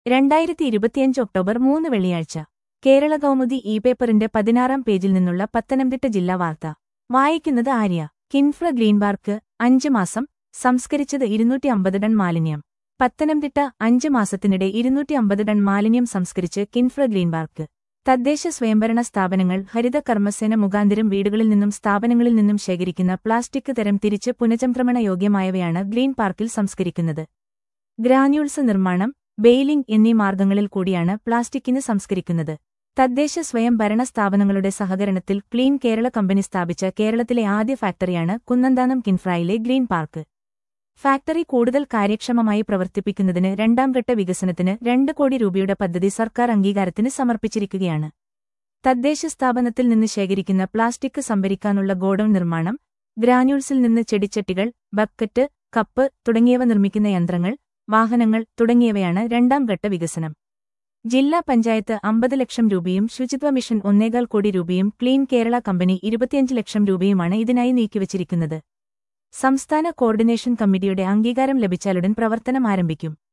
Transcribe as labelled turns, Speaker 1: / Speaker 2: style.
Speaker 1: രണ്ടായിരത്തി ഇരുപത്തിയഞ്ച് ഒക്ടോബർ മൂന്ന് വെള്ളിയാഴ്ച കേരള കൗമുദി ഇ പേപ്പറിന്റെ പതിനാറാം പേജിൽ നിന്നുള്ള പത്തനംതിട്ട ജില്ലാ വാർത്ത വായിക്കുന്നത് ആര്യ കിൻഫ്ര ഗ്രീൻപാർക്ക് അഞ്ച് മാസം സംസ്കരിച്ചത് ഇരുന്നൂറ്റി അമ്പത് ടൺ മാലിന്യം പത്തനംതിട്ട അഞ്ച് മാസത്തിനിടെ ഇരുന്നൂറ്റി അമ്പത് ടൺ മാലിന്യം സംസ്കരിച്ച് കിൻഫ്ര ഗ്രീൻപാർക്ക് തദ്ദേശ സ്വയംഭരണ സ്ഥാപനങ്ങൾ ഹരിത കർമ്മസേന മുഖാന്തിരം വീടുകളിൽ നിന്നും സ്ഥാപനങ്ങളിൽ നിന്നും ശേഖരിക്കുന്ന പ്ലാസ്റ്റിക് തരം തിരിച്ച് പുനചംക്രമണ യോഗ്യമായവയാണ് ഗ്രീൻ പാർക്കിൽ സംസ്കരിക്കുന്നത് ഗ്രാന്യൂൾസ് നിർമ്മാണം ബെയിലിംഗ് എന്നീ മാർഗങ്ങളിൽ കൂടിയാണ് പ്ലാസ്റ്റിക്കിന് സംസ്കരിക്കുന്നത് തദ്ദേശ സ്വയംഭരണ സ്ഥാപനങ്ങളുടെ സഹകരണത്തിൽ ക്ലീൻ കേരള കമ്പനി സ്ഥാപിച്ച കേരളത്തിലെ ആദ്യ ഫാക്ടറിയാണ് കുന്നന്താനം കിൻഫ്രായിലെ ഗ്രീൻ പാർക്ക് ഫാക്ടറി കൂടുതൽ കാര്യക്ഷമമായി പ്രവർത്തിപ്പിക്കുന്നതിന് രണ്ടാംഘട്ട വികസനത്തിന് രണ്ട് കോടി രൂപയുടെ പദ്ധതി സർക്കാർ അംഗീകാരത്തിന് സമർപ്പിച്ചിരിക്കുകയാണ് തദ്ദേശ സ്ഥാപനത്തിൽ നിന്ന് ശേഖരിക്കുന്ന പ്ലാസ്റ്റിക് സംഭരിക്കാനുള്ള ഗോഡൌൺ നിർമ്മാണം ഗ്രാന്യൂൾസിൽ നിന്ന് ചെടിച്ചട്ടികൾ ബക്കറ്റ് കപ്പ് തുടങ്ങിയവ നിർമ്മിക്കുന്ന യന്ത്രങ്ങൾ വാഹനങ്ങൾ തുടങ്ങിയവയാണ് രണ്ടാം ഘട്ട വികസനം ജില്ലാ പഞ്ചായത്ത് അമ്പത് ലക്ഷം രൂപയും ശുചിത്വ മിഷൻ ഒന്നേകാൽ കോടി രൂപയും ക്ലീൻ കേരള കമ്പനി ഇരുപത്തിയഞ്ച് ലക്ഷം രൂപയുമാണ് ഇതിനായി നീക്കിവച്ചിരിക്കുന്നത് സംസ്ഥാന കോർഡിനേഷൻ കമ്മിറ്റിയുടെ അംഗീകാരം ലഭിച്ചാലുടൻ പ്രവർത്തനം ആരംഭിക്കും